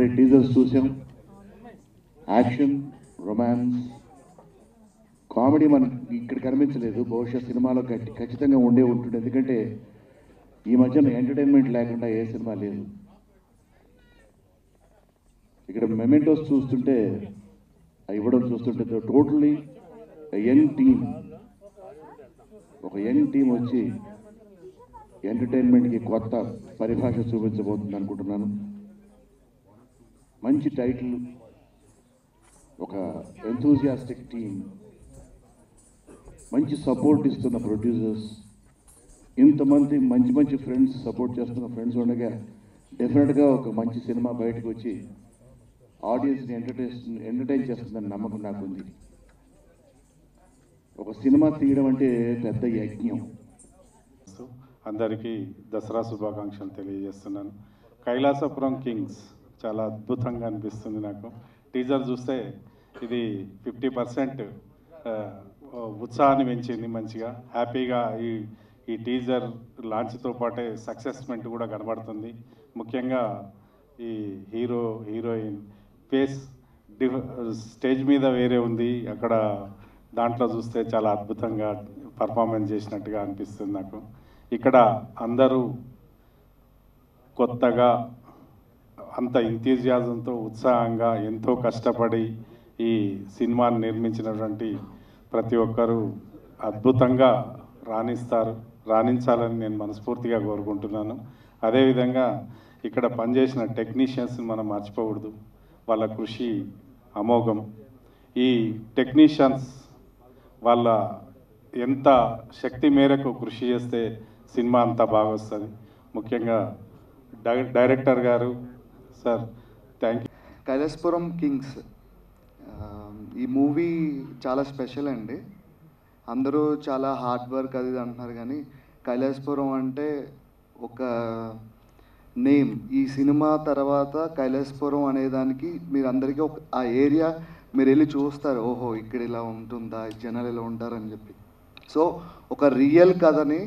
ఇప్పుడే టీజర్స్ చూసాం action romance comedy మనకి ఇక్కడ కనిపించలేదు బహుశా సినిమాలో ఖచ్చి- ఖచ్చితంగా ఉండే ఉంటుంది ఎందుకంటే ఈ మధ్యన ఎంటర్టైన్మెంట్ లేకుండా ఏ సినిమా లేదు ఇక్కడ మెమెంటోస్ చూస్తుంటే ఆ ఇవ్వడం చూస్తుంటే టోటలీ యంగ్ టీమ్ ఒక యంగ్ టీం వచ్చి ఎంటర్టైన్మెంట్కి కొత్త పరిభాష చూపించబోతుంది అనుకుంటున్నాను మంచి టైటిల్ ఒక ఎంతూజియాస్టిక్ టీం మంచి సపోర్ట్ ఇస్తున్న ప్రొడ్యూసర్స్ ఇంతమంది మంచి మంచి ఫ్రెండ్స్ సపోర్ట్ చేస్తున్న ఫ్రెండ్స్ ఉండగా డెఫినెట్గా ఒక మంచి సినిమా బయటకు వచ్చి ఆడియన్స్ని ఎంటర్టైన్ ఎంటర్టైన్ చేస్తుందని నమ్మకం నాకు ఉంది ఒక సినిమా తీయడం అంటే పెద్ద యజ్ఞం అందరికీ దసరా శుభాకాంక్షలు తెలియజేస్తున్నాను కైలాసపురం కింగ్స్ చాలా అద్భుతంగా అనిపిస్తుంది నాకు టీజర్ చూస్తే ఇది ఫిఫ్టీ పర్సెంట్ ఉత్సాహాన్ని పెంచింది మంచిగా హ్యాపీగా ఈ ఈ టీజర్ లాంచ్తో పాటే సక్సెస్మెంట్ కూడా కనబడుతుంది ముఖ్యంగా ఈ hero heroine face diff stage మీద వేరే ఉంది అక్కడ దాంట్లో చూస్తే చాలా అద్భుతంగా పర్ఫార్మెన్స్ చేసినట్టుగా అనిపిస్తుంది నాకు ఇక్కడ అందరూ కొత్తగా అంత ఇంతీజియాజంతో ఉత్సాహంగా ఎంతో కష్టపడి ఈ సినిమాని నిర్మించినటువంటి ప్రతి ఒక్కరూ అద్భుతంగా రాణిస్తారు రాణించాలని నేను మనస్ఫూర్తిగా కోరుకుంటున్నాను అదేవిధంగా ఇక్కడ పనిచేసిన టెక్నీషియన్స్ మనం మర్చిపోకూడదు వాళ్ళ కృషి అమోఘం ఈ టెక్నీషియన్స్ వాళ్ళ ఎంత శక్తి మేరకు కృషి చేస్తే సినిమా అంతా బాగా వస్తుంది ముఖ్యంగా డై డైరెక్టర్ గారు sir thank you Kailasapuram kings ఆ, ఈ మూవీ చాలా స్పెషల్ అండి అందరూ చాలా హార్డ్ వర్క్ అది ఇది అంటున్నారు కానీ కైలాసపురం అంటే ఒక నేమ్ ఈ సినిమా తర్వాత కైలాసపురం అనే దానికి మీరు అందరికీ ఒక ఆ ఏరియా మీరు వెళ్ళి చూస్తారు ఓహో ఇక్కడ ఇలా ఉంటుందా జనాలు ఇలా ఉంటారని చెప్పి సో ఒక రియల్ కథని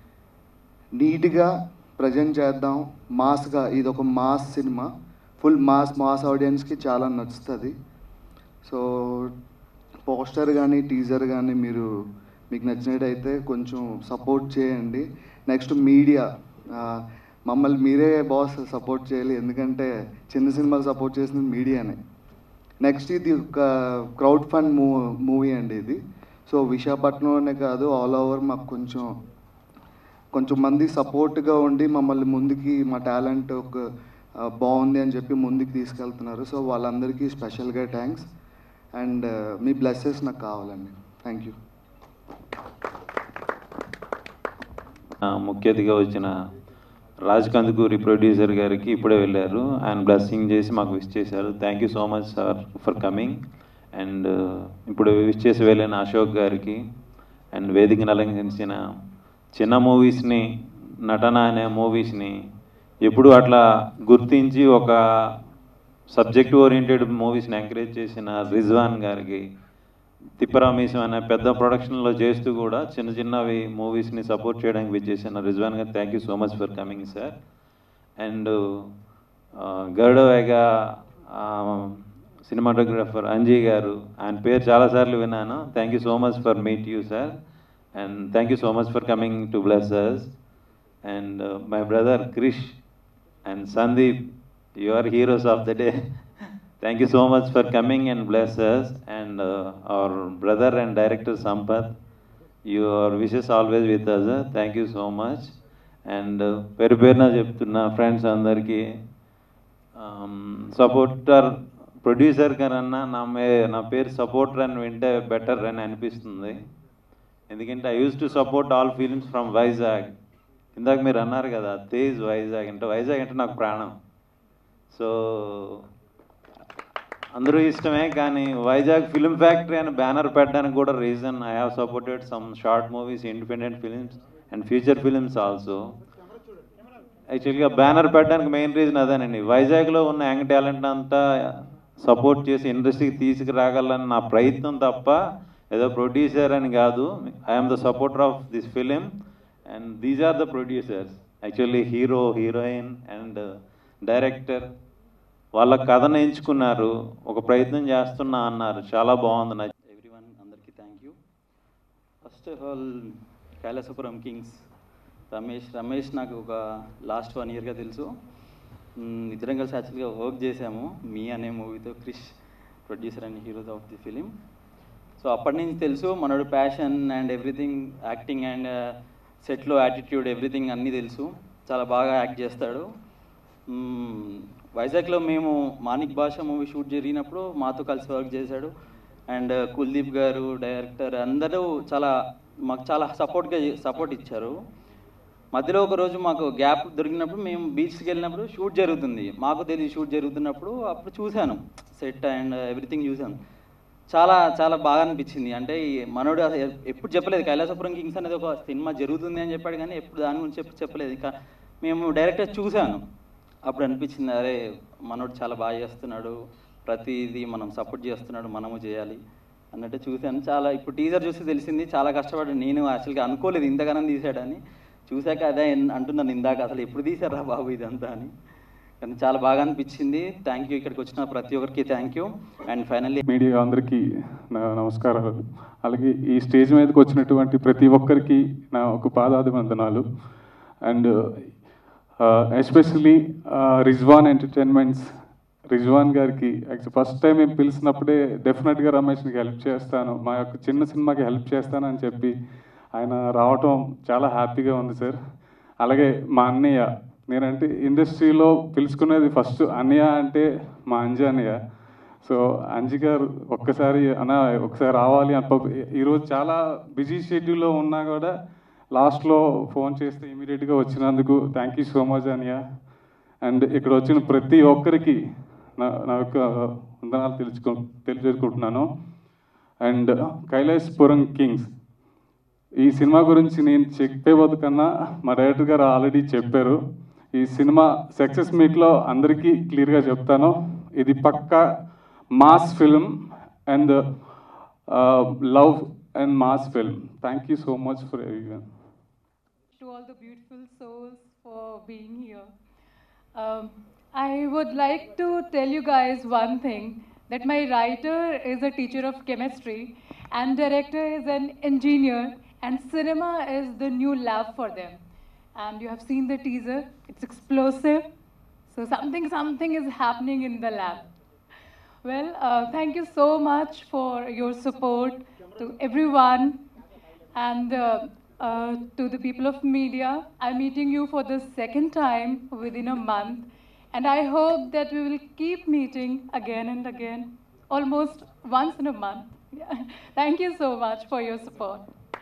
నీట్గా ప్రజెంట్ చేద్దాం మాస్గా ఇది ఒక మాస్ సినిమా ఫుల్ మాస్ మాస్ ఆడియన్స్కి చాలా నచ్చుతుంది సో పోస్టర్ కానీ టీజర్ కానీ మీరు మీకు నచ్చినట్టయితే కొంచెం సపోర్ట్ చేయండి నెక్స్ట్ మీడియా మమ్మల్ని మీరే బాస్ సపోర్ట్ చేయాలి ఎందుకంటే చిన్న సినిమాలు సపోర్ట్ చేసింది మీడియానే నెక్స్ట్ ఇది ఒక క్రౌడ్ ఫండ్ మూ మూవీ అండి ఇది సో విశాఖపట్నంలోనే కాదు ఆల్ ఓవర్ మాకు కొంచెం కొంచెం మంది సపోర్ట్గా ఉండి మమ్మల్ని ముందుకి మా టాలెంట్ ఒక ఆ, బాగుంది అని చెప్పి ముందుకు తీసుకెళ్తున్నారు సో వాళ్ళందరికీ స్పెషల్గా థ్యాంక్స్ అండ్ మీ బ్లెస్సెస్ నాకు కావాలండి థ్యాంక్ యూ ఆ, ముఖ్య అతిథిగా వచ్చిన రాజ్ కందుకూరి ప్రొడ్యూసర్ గారికి ఇప్పుడే వెళ్ళారు ఆయన బ్లెస్సింగ్ చేసి మాకు విష్ చేశారు thank you so much sir for coming and ఇప్పుడు విష్ చేసి వెళ్ళిన అశోక్ గారికి అండ్ వేదికను అలంకరించిన చిన్న మూవీస్ని నటన అనే మూవీస్ని ఎప్పుడు అట్లా గుర్తించి ఒక సబ్జెక్ట్ ఓరియంటెడ్ మూవీస్ని ఎంకరేజ్ చేసిన రిజ్వాన్ గారికి తిప్పరామీసం అనే పెద్ద ప్రొడక్షన్లో చేస్తూ కూడా చిన్న చిన్నవి మూవీస్ని సపోర్ట్ చేయడానికి విచ్చేసిన రిజ్వాన్ గారు thank you so much for coming sir and Garudavega cinematographer Anji గారు ఆయన పేరు చాలాసార్లు విన్నాను thank you so much for meet you sir and thank you so much for coming to bless us and my brother Krish and Sandeep you are heroes of the day thank you so much for coming and bless us and our brother and director Sampath your wishes always with us thank you so much and పేరు పేరున చెప్తున్న friends అందరికీ supporter producer కన్నా నా మే నా పేరు supporter అని వింటే బెటర్ అని అనిపిస్తుంది ఎందుకంటే I use to support all films from Vizag ఇందాక మీరు అన్నారు కదా తేజ్ వైజాగ్ అంటే వైజాగ్ అంటే నాకు ప్రాణం సో అందరూ ఇష్టమే కానీ వైజాగ్ ఫిల్మ్ ఫ్యాక్టరీ అని బ్యానర్ పెట్టడానికి కూడా reason I have supported some short movies independent films and future films also యాక్చువల్గా బ్యానర్ పెట్టడానికి మెయిన్ రీజన్ అదేనండి వైజాగ్లో ఉన్న యంగ్ టాలెంట్ అంతా సపోర్ట్ చేసి ఇండస్ట్రీకి తీసుకురాగలని నా ప్రయత్నం తప్ప ఏదో ప్రొడ్యూసర్ అని కాదు I'm the supporter of this film and these are the producers actually hero heroine and director వాళ్ళ కథను ఎంచుకున్నారు ఒక ప్రయత్నం చేస్తున్నా అన్నారు చాలా బాగుంది నాకు ఎవ్రీవన్ అందరికీ thank you first of all Kailasapuram kings Ramesh Ramesh నాకు ఒక లాస్ట్ వన్ ఇయర్గా తెలుసు మ్, ఇద్దరం కలిసి యాక్చువల్గా వర్క్ చేశాము మీ అనే మూవీతో Krish producer and heroes of the film so అప్పటి నుంచి తెలుసు మనోడు passion and everything acting and సెట్లో యాటిట్యూడ్ ఎవ్రీథింగ్ అన్నీ తెలుసు చాలా బాగా యాక్ట్ చేస్తాడు మ్మ్, వైజాగ్లో మేము మాణిక్ భాష మూవీ షూట్ జరిగినప్పుడు మాతో కలిసి వర్క్ చేశాడు అండ్ కుల్దీప్ గారు డైరెక్టర్ అందరూ చాలా మాకు చాలా సపోర్ట్గా సపోర్ట్ ఇచ్చారు మధ్యలో ఒక రోజు మాకు గ్యాప్ దొరికినప్పుడు మేము బీచ్కి వెళ్ళినప్పుడు షూట్ జరుగుతుంది మాకు తెలియదు షూట్ జరుగుతున్నప్పుడు అప్పుడు చూశాను సెట్ అండ్ ఎవ్రీథింగ్ చూశాను చాలా చాలా బాగా అనిపించింది అంటే ఈ మనోడు అసలు ఎ- ఎప్పుడు చెప్పలేదు కైలాసపురం కింగ్స్ అనేది ఒక సినిమా జరుగుతుంది అని చెప్పాడు కానీ ఎప్పుడు దాని గురించి చెప్పి చెప్పలేదు ఇంకా మేము డైరెక్టర్ చూశాను అప్పుడు అనిపించింది అరే మనోడు చాలా బాగా చేస్తున్నాడు ప్రతిదీ మనం సపోర్ట్ చేస్తున్నాడు మనము చేయాలి అన్నట్టు చూశాను చాలా ఇప్పుడు టీజర్ చూసి తెలిసింది చాలా కష్టపడి నేను యాక్చువల్గా అనుకోలేదు ఇంతగానం తీసాడని చూశాక అదే అన్- అంటున్నాను ఇందాక అసలు ఎప్పుడు తీసారా బాబు ఇదంతా అని కానీ చాలా బాగా అనిపించింది థ్యాంక్ యూ ఇక్కడికి వచ్చిన ప్రతి ఒక్కరికి thank you and finally media అందరికీ నా నమస్కారాలు అలాగే ఈ స్టేజ్ మీదకి వచ్చినటువంటి ప్రతి ఒక్కరికి నా ఒక పాదాభివందనాలు and especially Rizwan entertainments Rizwan గారికి యాక్చువల్ ఫస్ట్ టైం మేము పిలిచినప్పుడే డెఫినెట్గా రమేష్కి హెల్ప్ చేస్తాను మా యొక్క చిన్న సినిమాకి హెల్ప్ చేస్తానని చెప్పి ఆయన రావటం చాలా హ్యాపీగా ఉంది సార్ అలాగే మా అన్నయ్య నేనంటే ఇండస్ట్రీలో పిలుచుకునేది ఫస్ట్ అన్నయ్య అంటే మా అంజ అన్నయ్య సో అంజి గారు ఒక్కసారి అన్న ఒకసారి రావాలి అని పాపం ఈరోజు చాలా బిజీ షెడ్యూల్లో ఉన్నా కూడా లాస్ట్లో ఫోన్ చేస్తే ఇమీడియట్గా వచ్చినందుకు థ్యాంక్ యూ సో మచ్ అన్నయ్య అండ్ ఇక్కడ వచ్చిన ప్రతి ఒక్కరికి నా నా యొక్క వందనాలు తెలుసుకో తెలియజేసుకుంటున్నాను అండ్ కైలాసపురం కింగ్స్ ఈ సినిమా గురించి నేను చెప్పేవద్దు కన్నా మా డైరెక్టర్ గారు ఆల్రెడీ చెప్పారు ఈ సినిమా సక్సెస్ మీట్లో అందరికీ క్లియర్గా చెప్తాను ఇది పక్కా mass film and love and mass film thank you so much for every to all the beautiful souls for being here. Um, I would like to tell you guys one thing that my writer is a teacher of chemistry and director is an engineer and cinema is the new lab for them. And you have seen the teaser, it's explosive. So something, something is happening in the lab. Well, uh, thank you so much for your support to everyone and uh, uh, to the people of media. I'm meeting you for the second time within a month, and I hope that we will keep meeting again and again, almost once in a month. Yeah. Thank you so much for your support.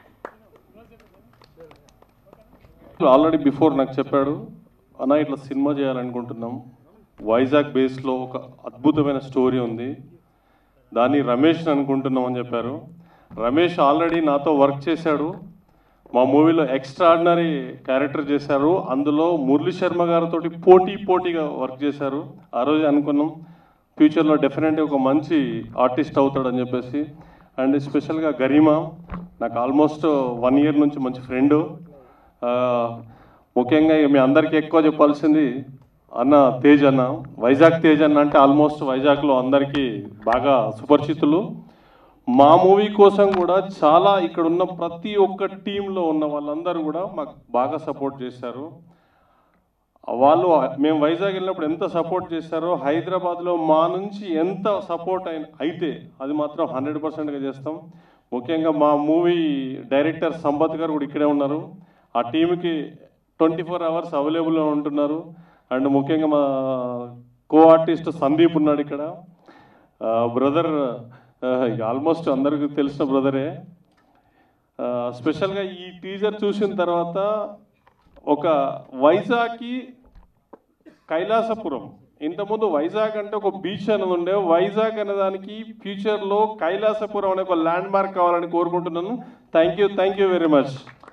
Already before నాకు చెప్పాడు అన్న ఇట్లా cinema చేయాలనుకుంటున్నాం వైజాగ్ బేస్లో ఒక అద్భుతమైన story ఉంది దాన్ని రమేష్ అనుకుంటున్నాం అని చెప్పారు రమేష్ ఆల్రెడీ నాతో వర్క్ చేశాడు మా మూవీలో ఎక్స్ట్రాడినరీ క్యారెక్టర్ చేశారు అందులో మురళీ శర్మ గారితో పోటీ పోటీగా వర్క్ చేశారు ఆ రోజు అనుకున్నాం ఫ్యూచర్లో డెఫినెట్గా ఒక మంచి ఆర్టిస్ట్ అవుతాడని చెప్పేసి అండ్ స్పెషల్గా గరిమా నాకు ఆల్మోస్ట్ వన్ ఇయర్ నుంచి మంచి ఫ్రెండు ఆ, ముఖ్యంగా ఇక మీ అందరికీ ఎక్కువ చెప్పాల్సింది అన్న తేజ్ అన్న వైజాగ్ తేజ్ అన్న అంటే ఆల్మోస్ట్ వైజాగ్లో అందరికీ బాగా సుపరిచితులు మా మూవీ కోసం కూడా చాలా ఇక్కడ ఉన్న ప్రతి ఒక్క టీంలో ఉన్న వాళ్ళందరూ కూడా మాకు బాగా సపోర్ట్ చేశారు వాళ్ళు మేము వైజాగ్ వెళ్ళినప్పుడు ఎంత సపోర్ట్ చేశారో హైదరాబాద్లో మా నుంచి ఎంత సపోర్ట్ అయిన అయితే అది మాత్రం హండ్రెడ్ పర్సెంట్గా చేస్తాం ముఖ్యంగా మా మూవీ డైరెక్టర్ సంపత్ గారు కూడా ఇక్కడే ఉన్నారు ఆ టీంకి ట్వంటీ ఫోర్ అవర్స్ అవైలబుల్లో ఉంటున్నారు అండ్ ముఖ్యంగా మా కో ఆర్టిస్ట్ సందీప్ ఉన్నాడు ఇక్కడ బ్రదర్ ఆల్మోస్ట్ అందరికీ తెలిసిన బ్రదరే స్పెషల్గా ఈ టీజర్ చూసిన తర్వాత ఒక వైజాగ్కి కైలాసపురం ఇంతకుముందు వైజాగ్ అంటే ఒక బీచ్ అనేది ఉండే వైజాగ్ అనే దానికి ఫ్యూచర్లో కైలాసపురం అనే ఒక ల్యాండ్ మార్క్ కావాలని కోరుకుంటున్నాను thank you thank you very much